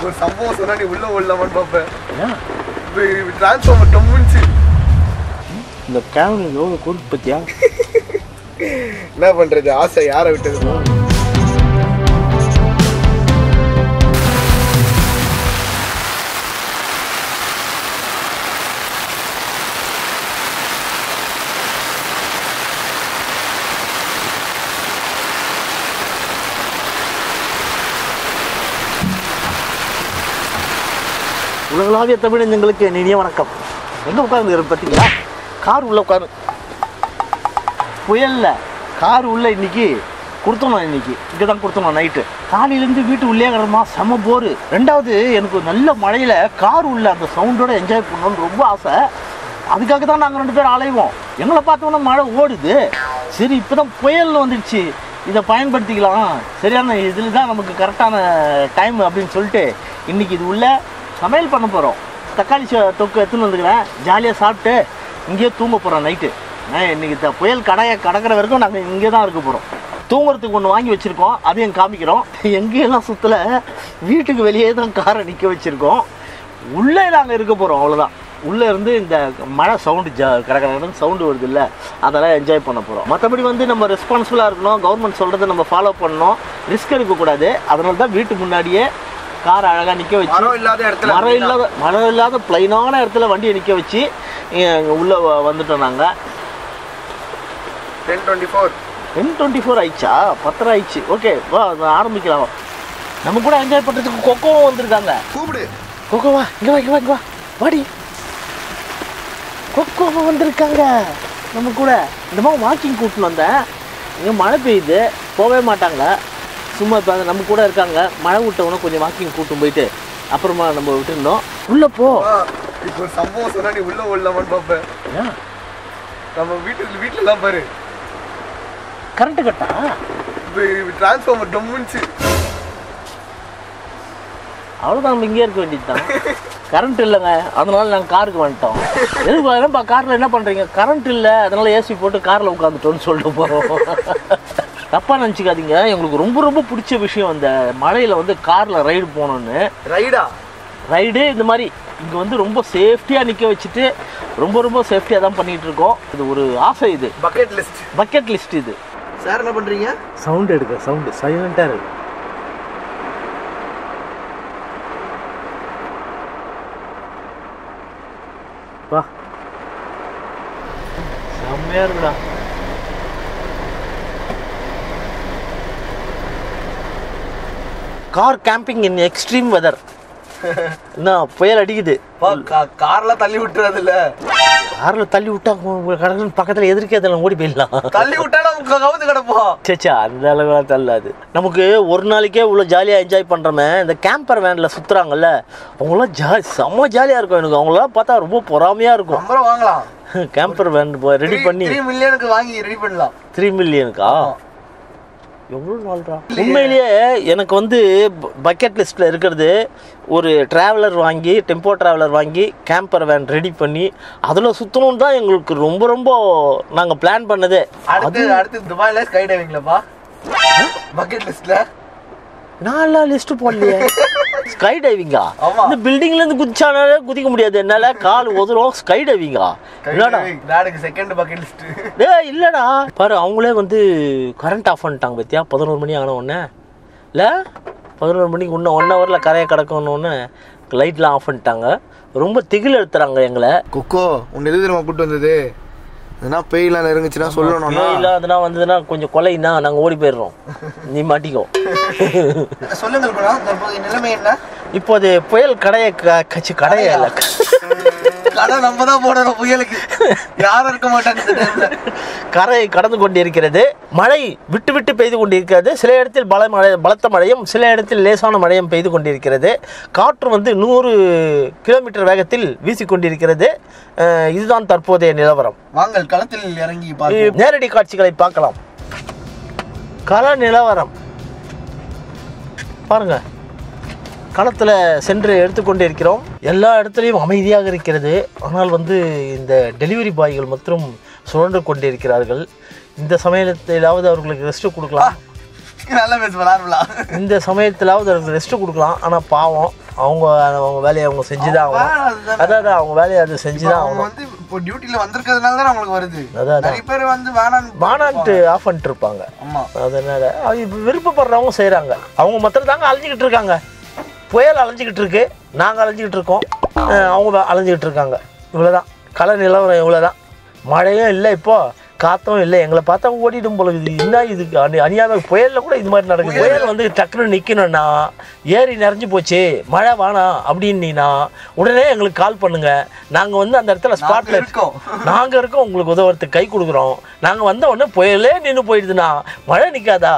ஒரு சம்பவம் சொன்னா நீ உள்ள உள்ளமான்னு பார்ப்பேன் ஏன் டிரான்ஸ்ஃபார்மர் டம்முச்சு இந்த கேமரா எவ்வளோ கொடுத்து பத்தியா என்ன பண்றது ஆசை யாரை விட்டது உலகளாவிய தமிழஞ்சங்களுக்கு இனிய வணக்கம் எங்கே உட்காந்து பார்த்தீங்களா கார் உள்ள உட்காரு புயல்ல கார் உள்ள இன்னைக்கு கொடுத்தோம் இன்னைக்கு இங்கே தான் கொடுத்தோம் நைட்டு காலையிலேருந்து வீட்டு உள்ளே கிடமா செம போரு ரெண்டாவது எனக்கு ஒரு நல்ல மழையில் கார் உள்ள அந்த சவுண்டோட என்ஜாய் பண்ணணும்னு ரொம்ப ஆசை அதுக்காக தான் நாங்கள் ரெண்டு பேரும் அலைவோம் எங்களை பார்த்தோம்னா மழை ஓடுது சரி இப்போ தான் புயல் வந்துடுச்சு இதை பயன்படுத்திக்கலாம் சரியான இதில் தான் நமக்கு கரெக்டான டைம் அப்படின்னு சொல்லிட்டு இன்னைக்கு இது உள்ள சமையல் பண்ண போகிறோம் தக்காளி ச- தொக்கு எடுத்துன்னு வந்துக்கிறேன் ஜாலியாக சாப்பிட்டு இங்கேயே தூங்க போகிறோம் நைட்டு இன்னைக்கு த- புயல் கடையை கடக்கிற வரைக்கும் நாங்கள் இங்கே தான் இருக்க போகிறோம் தூங்குறதுக்கு ஒன்று வாங்கி வச்சுருக்கோம் அதையும் காமிக்கிறோம் எங்கேயெல்லாம் சுற்றல வீட்டுக்கு வெளியே தான் காரை நிற்க வச்சுருக்கோம் உள்ளே நாங்கள் இருக்க போகிறோம் அவ்வளோதான் உள்ளே இருந்து இந்த மழை சவுண்டு ஜா கடற்கடன்னு சவுண்டு வருது இல்லை அதெல்லாம் என்ஜாய் பண்ண போகிறோம் மற்றபடி வந்து நம்ம ரெஸ்பான்சிபிளாக இருக்கணும் கவர்மெண்ட் சொல்கிறத நம்ம ஃபாலோ பண்ணணும் ரிஸ்க் எடுக்கக்கூடாது அதனால தான் வீட்டு முன்னாடியே கார் அழகாக நிற்க வச்சு மரம் இல்லாத இடத்துல மரம் இல்லாத மரம் இல்லாத பிளைனான இடத்துல வண்டியை நிற்க வச்சு இங்க உள்ள வ- வந்துட்டோம் நாங்கள் ten twenty four ten twenty four ஆயிடுச்சா பத்தரை ஆயிடுச்சு ஓகே வா நான் ஆரம்பிக்கலாம் நம்ம கூட என்ஜாய் பண்ணுறதுக்கு கொக்கோவும் வந்திருக்காங்க கூப்பிடு கொக்கோ வா இங்கே வா இங்கே வா இங்கே வா வாடி கொக்கோவா வந்திருக்காங்க நம்ம கூட இந்த மாதிரி வாக்கிங் கூட்டின்னு வந்தேன் இங்கே மழை பெய்யுது போகவே மாட்டாங்க சும்மா இப்போ நம்ம கூட இருக்காங்க மழை விட்டவொன்னே கொஞ்சம் வாக்கிங் கூட்டும் போயிட்டு அப்புறமா நம்ம விட்டுருந்தோம் உள்ளே போ வா, இப்போ ஒரு சம்பவம் சொன்னா நீ உள்ள உள்ளமான்னு பார்ப்பேன் ஏன் நம்ம வீட்டுல வீட்டுல எல்லாம் பாரு கரண்ட்டு கட்டா டிரான்ஸ்ஃபார்மர் டம்முச்சு அவ்வளோதான் நம்ம இங்கே இருக்க வேண்டியது தான் கரண்ட் இல்லைங்க அதனால நாங்கள் காருக்கு வந்துட்டோம் எதுக்கு என்னப்பா காரில் என்ன பண்ணுறீங்க கரண்ட் இல்லை அதனால ஏசி போட்டு காரில் உட்காந்துட்டோன்னு சொல்லிட்டு போகிறோம் தப்பாக நினச்சிக்காதீங்க எங்களுக்கு ரொம்ப ரொம்ப பிடிச்ச விஷயம் அந்த மழையில் வந்து காரில் ரைடு போகணுன்னு ரைடா ரைடு இந்த மாதிரி இங்கே வந்து ரொம்ப சேஃப்டியாக நிற்க வச்சுட்டு ரொம்ப ரொம்ப சேஃப்டியாக தான் பண்ணிகிட்டு இருக்கோம் இது ஒரு ஆசை இது பக்கெட் லிஸ்ட் பக்கெட் லிஸ்ட் இது சார் என்ன பண்றீங்க சவுண்ட் எடுக்க சவுண்டு சைலண்ட்டாக இருக்கு வா செம்மையா இருக்குடா car camping in extreme weather என்ன புயல் அடிக்குது கார்லாம் தள்ளி விட்டுறது இல்ல காரில் தள்ளி விட்டா கடற்கரை பக்கத்தில் எதிர்க்கே அதெல்லாம் ஓடி போயிடலாம் தள்ளி விட்டா நம்ம கவுந்து கிடப்போம் சேச்சா அந்த அளவுக்கு தள்ளாது நமக்கு ஒரு நாளைக்கே இவ்வளோ ஜாலியாக என்ஜாய் பண்ணுறோமே இந்த கேம்பர் வேனில் சுற்றுறாங்கல்ல அவங்களாம் ஜாலி செம்ம ஜாலியாக இருக்கும் எனக்கு அவங்களாம் பார்த்தா ரொம்ப பொறாமையாக இருக்கும் நம்பரை வாங்கலாம் கேம்பர் வேன் ரெடி பண்ணி த்ரீ மில்லியனுக்கு வாங்கி ரெடி பண்ணலாம் த்ரீ மில்லியனுக்கா எவ்வளோ நாள்ரா உண்மையிலேயே எனக்கு வந்து பக்கெட் லிஸ்ட்டில் இருக்கிறது ஒரு ட்ராவலர் வாங்கி டெம்போ ட்ராவலர் வாங்கி கேம்பர் வேன் ரெடி பண்ணி அதில் சுற்றணும் தான் எங்களுக்கு ரொம்ப ரொம்ப நாங்கள் பிளான் பண்ணதே அடுத்து அடுத்து துபாயில ஸ்கை டைவிங்லப்பா பக்கெட் லிஸ்ட்ல நான் எல்லாம் லிஸ்ட் போடலையே ஸ்கை டைவிங்கா ஆமா. இந்த பில்டிங்ல இருந்து குதிச்சானாலே குதிக்க முடியாது என்னால கால் உதறும் ஸ்கை டைவிங்கா என்னடா நாடுக்கு செகண்ட் பக்கெட் லிஸ்ட் டேய் இல்லடா பாரு அவங்களே வந்து கரண்ட் ஆஃப் பண்ணிட்டாங்க பத்தியா பதினோரு மணி ஆன உடனே இல்லை பதினோரு மணிக்கு இன்னும் ஒன் ஹவரில் கரையை கிடக்கணுன்னு லைட்லாம் ஆஃப் பண்ணிட்டாங்க ரொம்ப திகில் எடுத்துறாங்க எங்களை கொக்கோ உன் எது தெரியுமா கூட்டு வந்தது எதனா பேய்லாம் நெருங்குச்சுன்னா சொல்லணும்னா இல்லை அதெல்லாம் வந்ததுன்னா கொஞ்சம் கொலைன்னா நாங்கள் ஓடி போயிடுறோம் நீ மாட்டிக்கோ சொல்லுங்கள் குணா தற்போதைய நிலைமை என்ன இப்போது புயல் கடையை க- கட்சி கடையை இல்லை கடை நம்ம தான் போடணும் புயலுக்கு யாரும் இருக்க மாட்டாங்க இந்த டைம்ல கரை கடந்து கொண்டிருக்கிறது மழை விட்டு விட்டு பெய்து கொண்டிருக்கிறது சில இடத்தில் பல மழை பலத்த மழையும் சில இடத்தில் லேசான மழையும் பெய்து கொண்டிருக்கிறது காற்று வந்து நூறு கிலோமீட்டர் வேகத்தில் வீசிக்கொண்டிருக்கிறது அஹ் இதுதான் தற்போதைய நிலவரம் வாங்கள் களத்தில் இறங்கி பார்ப்போம் நேரடி காட்சிகளை பார்க்கலாம் கள நிலவரம் பாருங்க களத்தில் சென்று எடுத்துக்கொண்டு இருக்கிறோம் எல்லா இடத்துலையும் அமைதியாக இருக்கிறது ஆனால் வந்து இந்த டெலிவரி பாய்கள் மற்றும் சுழன்று கொண்டிருக்கிறார்கள் இந்த சமயத்திலாவது அவர்களுக்கு ரெஸ்ட் கொடுக்கலாம் நல்லா பேசுவா நார்மலா இந்த சமயத்திலாவது ரெஸ்ட் கொடுக்கலாம் ஆனால் பாவம் அவங்க அவங்க வேலையை அவங்க செஞ்சு தான் ஆகணும் அதுதான். அதான் அதான் அவங்க வேலையை அது செஞ்சு தான் அவங்க ஆகணும் வந்து இப்போ டியூட்டில வந்திருக்கிறதுனால தான் நம்மளுக்கு வருது அதான், அதான். நிறைய பேர் வந்து வேணான்னு வானான்ட்டு ஆஃப் பண்ணிட்டு இருப்பாங்க ஆமா அதனால அது இப்ப விருப்பப்படுறவங்க செய்கிறாங்க அவங்க மாத்திரம் தாங்க அலைஞ்சிக்கிட்டு இருக்காங்க புயல் அலைஞ்சிக்கிட்டு இருக்கு நாங்கள் அலைஞ்சிக்கிட்டு இருக்கோம் அஹ் அவங்க அலைஞ்சிக்கிட்டு இருக்காங்க இவ்வளோதான் கலை நிலவரம் இவ்வளோதான் மழையும் இல்லை இப்போ காத்தும் இல்லை எங்களை பார்த்தா ஓடிடும் போல இது என்ன இதுக்கு அணி அணியாத புயலில் கூட இது மாதிரி நடக்குது புயல் வந்து டக்குன்னு நிற்கணும்னா ஏரி நிறைஞ்சு போச்சு மழை வேணாம் அப்படின்னா உடனே எங்களுக்கு கால் பண்ணுங்க நாங்கள் வந்து அந்த இடத்துல ஸ்பாட்டில் இருக்கோம். நாங்கள் இருக்கோம் உங்களுக்கு உதவுறதுக்கு கை கொடுக்குறோம் நாங்கள் வந்த உடனே புயலே நின்று போயிடுதுன்னா மழை நிற்காதா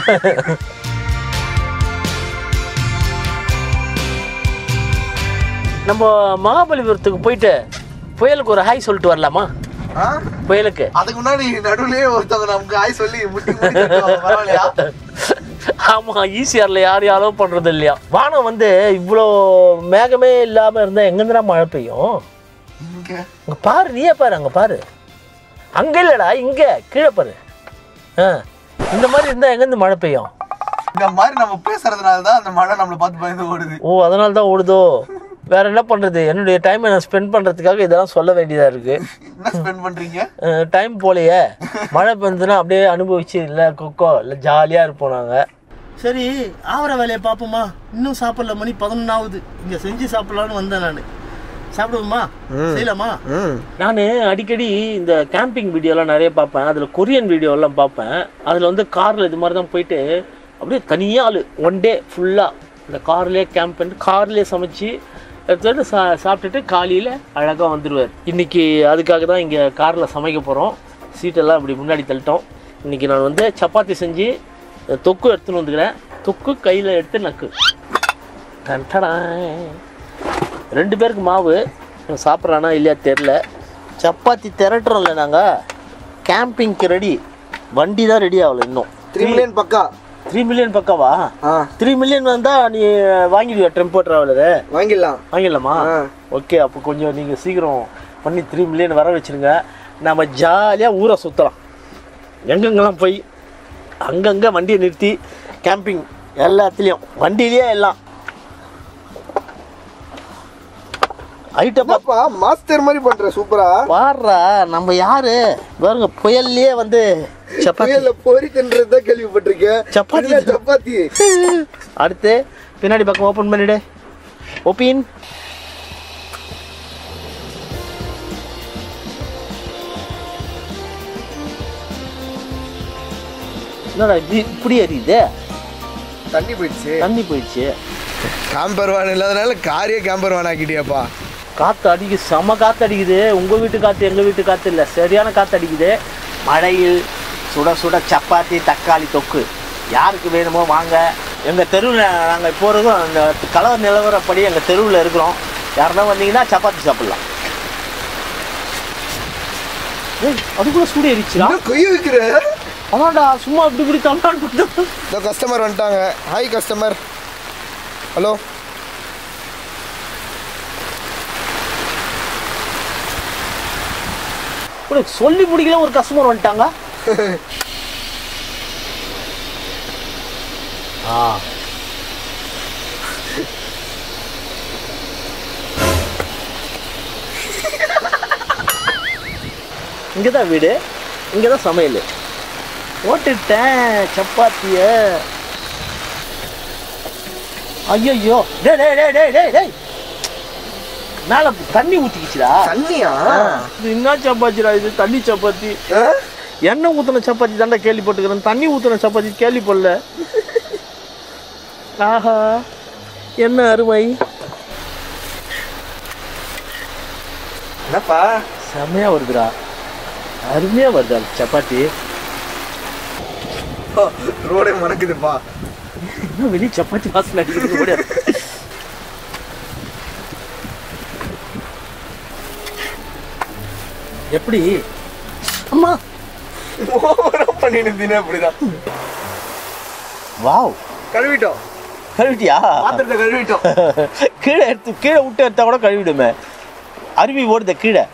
நம்ம மகாபலிபுரத்துக்கு போயிட்டு புயலுக்கு ஒரு ஹாய் சொல்லிட்டு வரலாமா ஆ? புயலுக்கு அதுக்கு முன்னாடி நடுவுலயே ஒருத்தவங்க நமக்கு ஆய் சொல்லி முட்டி முட்டி தட்டுவாங்க. பரவாயில்லையா ஆமா ஈசிஆர்ல யார் யாரோ பண்றது இல்லையா வானம் வந்து இவ்வளோ மேகமே இல்லாம இருந்தா எங்கேருந்துடா மழை பெய்யும் இங்க அங்க பாரு நீயே பாரு அங்க பாரு அங்க இல்லடா இங்க கீழே பாரு ஆ இந்த மாதிரி இருந்தா எங்கேருந்து மழை பெய்யும் இந்த மாதிரி நம்ம பேசுறதுனால தான் அந்த மழை நம்மளை பார்த்து பயந்து ஓடுது ஓ அதனால தான் ஓடுதோ வேற என்ன பண்றது என்னுடைய டைமை நான் ஸ்பெண்ட் பண்றதுக்காக இதெல்லாம் சொல்ல வேண்டியதா இருக்கு என்ன ஸ்பெண்ட் பண்றீங்க டைம் போலையே மழை பெஞ்சதுன்னா அப்படியே அனுபவிச்சு இல்லை கொக்கோ இல்லை ஜாலியாக இருப்போம் நாங்கள் சரி ஆவர வேலையை பார்ப்போமா இன்னும் சாப்பிடல மணி பதினொன்றாவது இங்கே செஞ்சு சாப்பிடலான்னு வந்தேன் நான் சாப்பிடுவோமா செய்யலாமா நான் அடிக்கடி இந்த கேம்பிங் வீடியோலாம் நிறைய பார்ப்பேன் அதில் கொரியன் வீடியோலாம் பார்ப்பேன் அதில் வந்து காரில் இது மாதிரி தான் போயிட்டு அப்படியே தனியாக ஆள் ஒன் டே ஃபுல்லாக இந்த கார்லேயே கேம்ப் பண்ணிட்டு கார்லேயே சமைச்சு எடுத்துட்டு சா சாப்பிட்டுட்டு காலையில் அழகாக வந்துடுவார் இன்றைக்கி அதுக்காக தான் இங்கே காரில் சமைக்க போகிறோம் சீட்டெல்லாம் இப்படி முன்னாடி தள்ளிட்டோம் இன்றைக்கி நான் வந்து சப்பாத்தி செஞ்சு தொக்கு எடுத்துன்னு வந்துக்கிறேன் தொக்கு கையில் எடுத்து நக்கு டன்டடாய். ரெண்டு பேருக்கு மாவு சாப்பிட்றானா இல்லையா தெரில சப்பாத்தி திரட்டுறோம்ல நாங்கள் கேம்பிங்க்கு ரெடி வண்டி தான் ரெடி ஆகல இன்னும் த்ரீ மில்லியன் பக்கா த்ரீ மில்லியன் பக்கவா ஆ த்ரீ மில்லியன் வந்தால் நீ வாங்கிடுவியா டெம்போ ட்ராவலரு வாங்கிடலாம் வாங்கிடலாமா ஆ. ஓகே அப்போ கொஞ்சம் நீங்கள் சீக்கிரம் பண்ணி த்ரீ மில்லியன் வர வச்சுருங்க நம்ம ஜாலியாக ஊரை சுற்றலாம் எங்கெங்கெல்லாம் போய் அங்கங்கே வண்டியை நிறுத்தி கேம்பிங் எல்லாத்துலேயும் வண்டியிலேயே எல்லாம் ஐட்டம் என்னப்பா மாஸ்டர் மாதிரி பண்ற சூப்பரா பாடுறா நம்ம யாரு பாருங்க புயல்லையே வந்து சப்பாத்தி புயல்ல பொறி தின்றதா கேள்விப்பட்டிருக்கேன் சப்பாத்தி. இதுல சப்பாத்தி அடுத்து பின்னாடி பக்கம் ஓப்பன் பண்ணிடு ஓபின் என்னடா இது இப்படி எரியுது தண்ணி போயிடுச்சு தண்ணி போயிடுச்சு கேம்பர் வேன் இல்லாதனால காரியே கேம்பர் வேன் ஆக்கிட்டியாப்பா காற்று அடிக்குது செம காற்று அடிக்குது உங்கள் வீட்டு காற்று எங்கள் வீட்டு காற்று இல்லை சரியான காற்று அடிக்குது மழையில் சுட சுட சப்பாத்தி தக்காளி தொக்கு யாருக்கு வேணுமோ வாங்க எங்கள் தெருவில் நாங்கள் போகிறதும் அந்த கலர் நிலவரப்படி எங்கள் தெருவில் இருக்கிறோம் யாருன்னா வந்தீங்கன்னா சப்பாத்தி சாப்பிட்லாம் ஏய் அதுக்குள்ள சூடு எரிச்சுடா கொய்ய வைக்கிற அதான்டா சும்மா இப்படி இப்படி தம்மான்னு இந்த கஸ்டமர் வந்துட்டாங்க ஹாய் கஸ்டமர் ஹலோ உனக்கு சொல்லி முடிக்கல ஒரு கஸ்டமர் வந்துட்டாங்க ஆ இங்கே தான் வீடு இங்கே தான் சமையல் போட்டுட்டேன் சப்பாத்திய ஐயோ டேய் டேய் டேய் டேய் டேய் டேய் மேலே தண்ணி ஊற்றிக்கிச்சுடா தண்ணியா இது என்ன சப்பாத்திடா இது தண்ணி சப்பாத்தி எண்ணெய் ஊற்றின சப்பாத்தி தாண்டா கேள்விப்பட்டுக்கிறேன் தண்ணி ஊற்றின சப்பாத்தி கேள்விப்படல ஆஹா என்ன அருமை என்னப்பா செம்மையா வருதுடா அருமையா வருது அந்த சப்பாத்தி ரோடே மணக்குதுப்பா இன்னும் வெளியே சப்பாத்தி வாசனை அடிக்கிறது கூட எப்படி அம்மா ஓவரா பண்ணிட்டு இருந்தீங்க அப்படிதான் வாவ் கழுவிட்டோம் கழுவிட்டியா பாத்திரத்தை கழுவிட்டோம் கீழே எடுத்து கீழே விட்டு எடுத்தா கூட கழுவிடுமே அருவி ஓடுத கீழே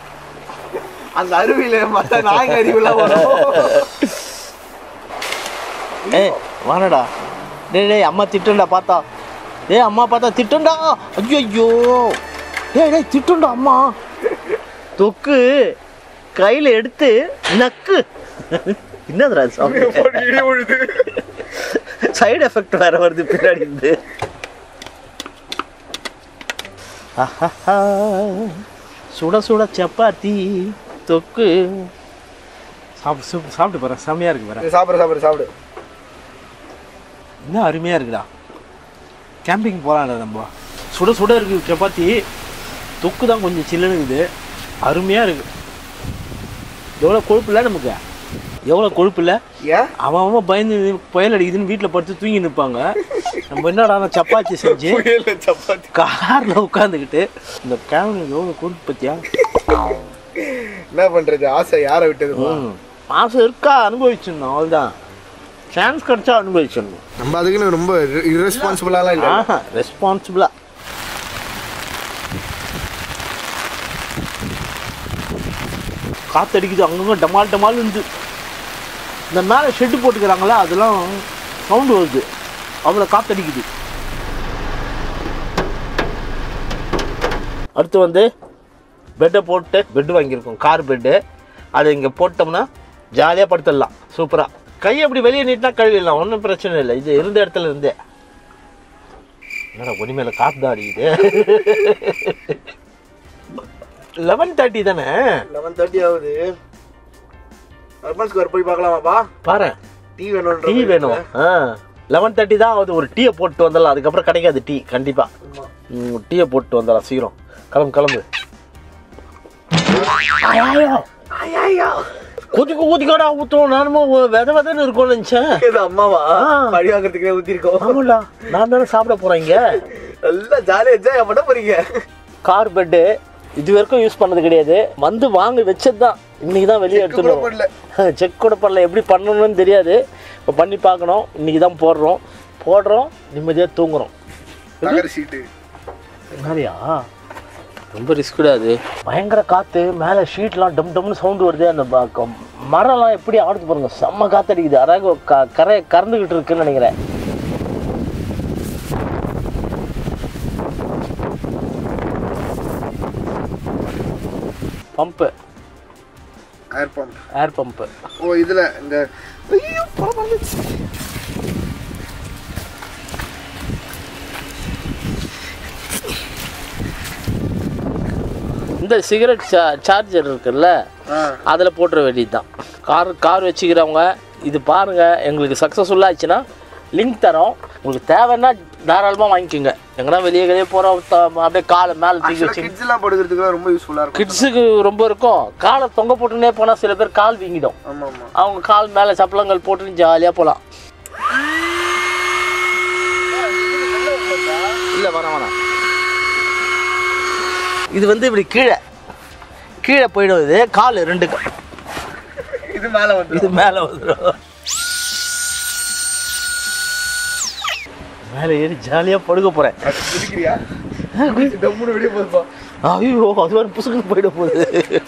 அந்த அருவியில மத்த நாய்ங்க அருவிலாம் வரும் ஏய் வானடா டேய் டேய் அம்மா திட்டுண்டா பார்த்தா டேய் அம்மா பார்த்தா திட்டுண்டா ஐயோ டேய் டேய் திட்டுண்டா அம்மா தொக்கு கையில் எடுத்து நக்கு என்னதுடா சைடு எஃபெக்ட் வேற வருது பின்னாடி இருந்து ஆஹாஹா. சுட சுட சப்பாத்தி தொக்கு சாப்பிட்டு சூப் சாப்பிட்டு போகிறேன் செம்மையாக இருக்கு பாரு சாப்பிடு சாப்பிடு சாப்பிடு இன்னும் அருமையாக இருக்குடா கேம்பிங் போகலாம்டா நம்ம சுட சுட இருக்குது சப்பாத்தி தொக்கு தான் கொஞ்சம் சில்லுன்னு இருக்குது அருமையாக இருக்கு எவ்வளோ கொழுப்பு இல்லை நமக்கு எவ்வளோ கொழுப்பு இல்லை ஏன் அவன் அவன் பயந்து புயல் அடிக்குதுன்னு வீட்டில் படுத்து தூங்கி நிற்பாங்க நம்ம என்னடா நான் சப்பாத்தி செஞ்சு புயல்ல சப்பாத்தி காரில் உட்காந்துக்கிட்டு இந்த கேமரா எவ்வளோ கொழுப்பு பத்தியா என்ன பண்றது ஆசை யாரை விட்டது ம் மாசு இருக்கா அனுபவிச்சிடணும் அவ்வளோதான் சான்ஸ் கிடைச்சா அனுபவிச்சிடணும் நம்ம அதுக்குன்னு ரொம்ப இரஸ்பான்சிபிளாலாம் இல்ல ஆஹா ரெஸ்பான்சிபிளா காத்தடிக்குது அங்கங்க டமால் டமால் இருந்து இந்த மேலே ஷெட்டு போட்டுக்கிறாங்களா அதெல்லாம் சவுண்டு வருது அவ்வளோ காத்தடிக்குது அடுத்து வந்து பெட்டை போட்டு பெட்டு வாங்கியிருக்கோம் கார் பெட்டு அதை இங்கே போட்டோம்னா ஜாலியாக படுத்துடலாம் சூப்பராக கையை அப்படி வெளியே நீட்டினா கழுவிடலாம் ஒன்றும் பிரச்சனை இல்லை இது இருந்த இடத்துல இருந்தே என்னடா ஒனி மேலே காத்து தான் அடிக்குது லெவன் தேர்ட்டி தானே லெவன் தேர்ட்டி ஆகுது அர்பன் ஸ்கொயர் போய் பார்க்கலாமாப்பா பாரு டீ வேணும் டீ வேணும் ஆ லெவன் தேர்ட்டி தான் ஆகுது ஒரு டீயை போட்டு வந்துடலாம் அதுக்கப்புறம் கிடைக்காது டீ கண்டிப்பாக டீயை போட்டு வந்துடலாம் சீக்கிரம் கிளம்பு கிளம்பு கொதிக்க கொதிக்கடா ஊற்றுவோம் நானுமோ வித விதன்னு இருக்கும்னு நினச்சேன் இது அம்மாவா ஆ. பழி வாங்குறதுக்கே ஊத்தி இருக்கோம் ஆமாடா நான் தானே சாப்பிட போகிறேன் இங்கே நல்லா ஜாலியா என்ஜாய் பண்ண போறீங்க கார் பெட்டு இது வரைக்கும் யூஸ் பண்ணது கிடையாது வந்து வாங்கி வச்சது தான் இன்னைக்கு தான் வெளியே எடுத்துட்டு வரோம் பண்ணல செக் கூட பண்ணல எப்படி பண்ணணும்னு தெரியாது இப்போ பண்ணி பார்க்கணும் இன்னைக்கு தான் போடுறோம் போடுறோம் நிம்மதியாக தூங்குறோம் நகர சீட்டு மாதிரியா ரொம்ப ரிஸ்க்குடா அது பயங்கர காற்று மேலே ஷீட்லாம் டம் டம்னு சவுண்டு வருது அந்த ப- க- மரம்லாம் எப்படி ஆடுது பாருங்க செம்ம காத்தடிக்குது அதாவது க கரை கறந்துக்கிட்டு இருக்குன்னு நினைக்கிறேன் pump air pump air pump ஓ இதுல இந்த ஐயோ படம் வந்துச்சு இந்த சிகரெட் சா சார்ஜர் இருக்குல்ல ஆ அதில் போட்டுற வேண்டியது தான் கார் கார் வச்சுக்கிறவங்க இது பாருங்கள் எங்களுக்கு சக்ஸஸ்ஃபுல்லாக ஆச்சுன்னா லிங்க் தரோம் உங்களுக்கு தேவைன்னா தாராளமாக வாங்கிக்கோங்க எங்கன்னா வெளியே வெளியே போகிறோம் அப்படியே காலை மேலே தூக்கி வச்சு கிட்ஸ் எல்லாம் படுக்கிறதுக்கு ரொம்ப யூஸ்ஃபுல்லா இருக்கும் கிட்ஸுக்கு ரொம்ப இருக்கும் காலை தொங்க போட்டுனே போனால் சில பேர் கால் வீங்கிடும் ஆமா ஆமா அவங்க கால் மேலே சப்பளங்கள் போட்டு ஜாலியாக போகலாம் இல்லை வேணாம் வேணாம் இது வந்து இப்படி கீழே கீழே போயிடும் இது கால் ரெண்டு கா- இது மேல வந்து இது மேலே வந்துடும் மேலே ஏறி ஜாலியாக படுக்க போகிறேன் குதிக்கிறியா டம்முன்னு வெளியே போதுப்பா ஐயோ அது மாதிரி புசுக்குன்னு போயிட போகுது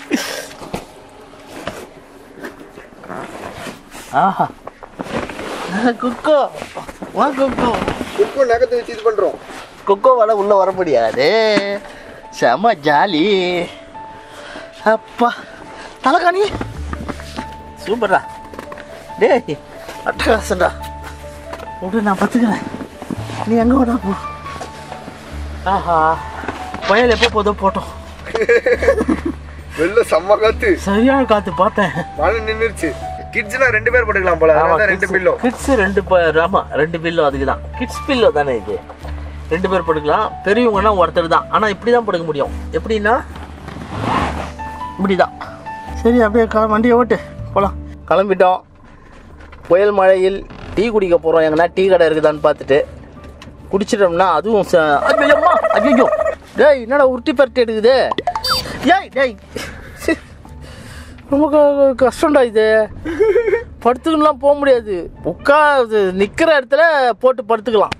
ஆஹா குக்கோ வா குக்கோ இப்போ நகத்தை வச்சு இது பண்றோம் கொக்கோ வலை உள்ள வர முடியாது செம ஜாலி அப்பா தலைகாணி சூப்பர்டா டேய் அட்டகாசம்டா விடு நான் பார்த்துக்கிறேன் நீ எங்கே வேணா போ ஆஹா புயல் எப்போ போதோ போட்டோம் வெளில செம்ம காத்து சரியான காற்று பார்த்தேன் மழை நின்னுருச்சு கிட்ஸ்னா ரெண்டு பேர் படுக்கலாம் போல அதனால தான் ரெண்டு பில்லோ கிட்ஸ் ரெண்டு ப- ஆமா ரெண்டு பில்லோ அதுக்கு தான் கிட்ஸ் பில்லோ தானே இது ரெண்டு பேர் படுக்கலாம் பெரியவங்கன்னா ஒருத்தர் தான் ஆனால் இப்படி தான் படுக்க முடியும் எப்படின்னா இப்படி தான் சரி அப்படியே க வண்டியை ஓட்டு போகலாம் கிளம்பிட்டோம் புயல் மழையில் டீ குடிக்க போகிறோம் எங்கன்னா டீ கடை இருக்குதான்னு பார்த்துட்டு குடிச்சிட்டோம்னா அதுவும் ச- ஐயையோம்மா, ஐயையோ டேய் என்னடா உருட்டி பரட்டி எடுக்குது ஏய் டேய் சி. ரொம்ப க- கஷ்டம்டா இது படுத்துக்கலாம் போக முடியாது உட்காந்து நிற்கிற இடத்துல போட்டு படுத்துக்கலாம்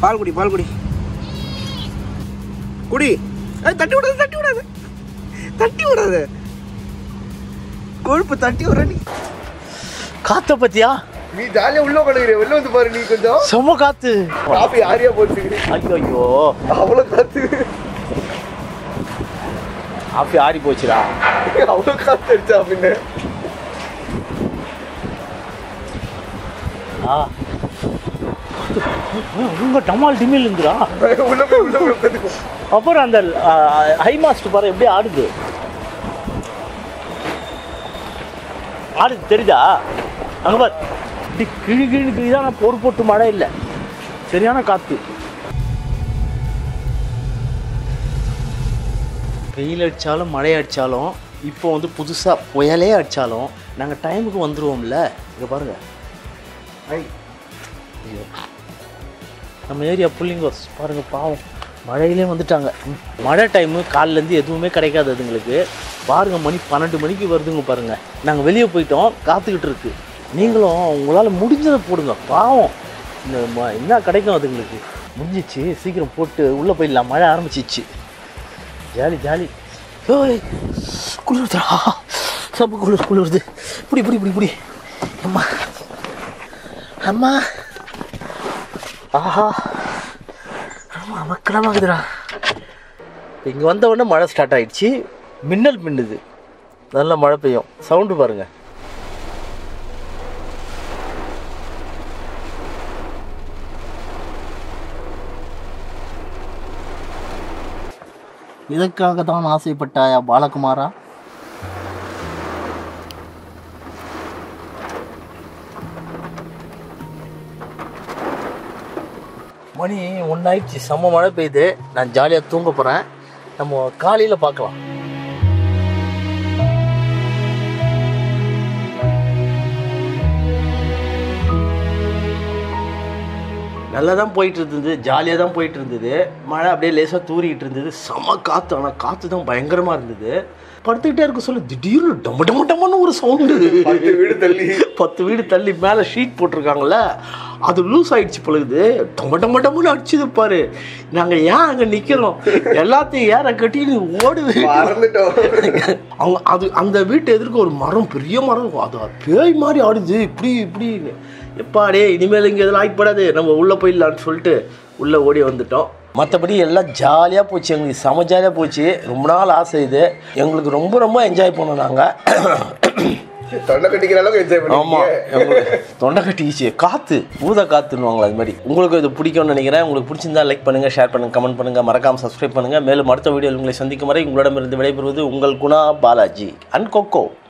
பால் குடி பால் குடி குடி ஏய், தட்டி விடாது தட்டி விடாது தட்டி விடாது கொழுப்பு தட்டி விடுற நீ காத்த பத்தியா நீ ஜாலியா உள்ள உட்காந்துக்கிற வெளில வந்து பாரு நீ கொஞ்சம் செம காத்து காப்பி ஆரியா போச்சு ஐயோ ஐயோ அவ்வளவு காத்து காஃபி ஆறி போச்சுடா அவ்வளவு காத்து அடிச்சா அப்படின்னு ஆ உங்க டமால் டிமில் இருந்துடா உள்ள போய் உள்ள போய் உட்காந்துக்கோ அப்புறம் அந்த ஹை மாஸ்டர் பாரு எப்படி ஆடுது ஆடுது தெரியுதா அங்க பார் இப்படி கிழி கிழி கிழி தான் ஆனால் போர் போட்டு மழை இல்லை சரியான காத்து வெயில் அடித்தாலும் மழை அடித்தாலும் இப்போ வந்து புதுசாக புயலே அடித்தாலும் நாங்கள் டைமுக்கு வந்துடுவோம்ல இங்கே பாருங்க ஐ ஐயோ நம்ம ஏரியா புள்ளிங்கோஸ் பாருங்க பாவம் மழையிலே வந்துட்டாங்க ம். மழை டைமு காலிலேருந்து எதுவுமே கிடைக்காது அதுங்களுக்கு பாருங்க மணி பன்னெண்டு மணிக்கு வருதுங்க பாருங்க நாங்கள் வெளியே போயிட்டோம் காத்துக்கிட்டு இருக்கு நீங்களும் உங்களால் முடிஞ்சதை போடுங்க பாவம் இந்த ம- என்ன கிடைக்கும் அதுங்களுக்கு முடிஞ்சிச்சு சீக்கிரம் போட்டு உள்ளே போயிடலாம் மழை ஆரம்பிச்சிச்சு ஜாலி ஜாலி ஓய் குளிர்தா சப்பு குளிர் குளிருது இப்படி இப்படி இப்படி இப்படி அம்மா அம்மா ஆஹா ஆமா மக்களமாகுதுடா இங்கே வந்த உடனே மழை ஸ்டார்ட் ஆயிடுச்சு மின்னல் மின்னுது நல்ல மழை பெய்யும் சவுண்டு பாருங்க இதற்காக தான் ஆசைப்பட்டாயா பாலகுமாரா மணி ஒன்றாயிடுச்சு செம்ம மழை பெய்யுது நான் ஜாலியாக தூங்க போகிறேன் நம்ம காலையில் பார்க்கலாம் நல்லா தான் போயிட்டு இருந்தது ஜாலியாக தான் போயிட்டு இருந்தது மழை அப்படியே லேசாக தூறிக்கிட்டு இருந்தது செம காற்று ஆனால் காற்று தான் பயங்கரமாக இருந்தது படுத்துக்கிட்டே இருக்க சொல்ல திடீர்னு டம டம டமன்னு ஒரு சவுண்டு பத்து வீடு தள்ளி பத்து வீடு தள்ளி மேலே ஷீட் போட்டிருக்காங்கல்ல அது லூஸ் ஆயிடுச்சு பொழுது டொம டொம டொமன்னு அடிச்சுது பாரு நாங்கள் ஏன் அங்கே நிற்கிறோம் எல்லாத்தையும் ஏற கட்டி நீ ஓடுவே மறந்துட்டோம் அவங்க அது அந்த வீட்டு எதிர்க்க ஒரு மரம் பெரிய மரம் இருக்கும் அது பேய் மாதிரி ஆடுது இப்படி இப்படின்னு எப்பாடே இனிமேல் இங்கே இதெல்லாம் ஆகிப்படாது நம்ம உள்ளே போயிடலான்னு சொல்லிட்டு உள்ளே ஓடி வந்துட்டோம் மற்றபடி எல்லாம் ஜாலியாக போச்சு எங்களுக்கு செம ஜாலியாக போச்சு ரொம்ப நாள் ஆசை இது எங்களுக்கு ரொம்ப ரொம்ப என்ஜாய் பண்ணோம் நாங்கள் தொண்டை கட்டிக்கிற அளவுக்கு என்ஜாய் ஆமா பண்ணிருக்கீங்க எங்களுக்கு தொண்டை கட்டிக்கிச்சு காத்து பூத காத்துன்னுவாங்களா அது மாதிரி உங்களுக்கு இது பிடிக்கும்னு நினைக்கிறேன் உங்களுக்கு பிடிச்சிருந்தா லைக் பண்ணுங்க ஷேர் பண்ணுங்க கமெண்ட் பண்ணுங்க மறக்காம சப்ஸ்கிரைப் பண்ணுங்க மேலும் அடுத்த வீடியோவில் உங்களை சந்திக்கும் வரை உங்களிடமிருந்து விடைபெறுவது உங்கள் குணா பாலாஜி அண்ட் கொக்கோ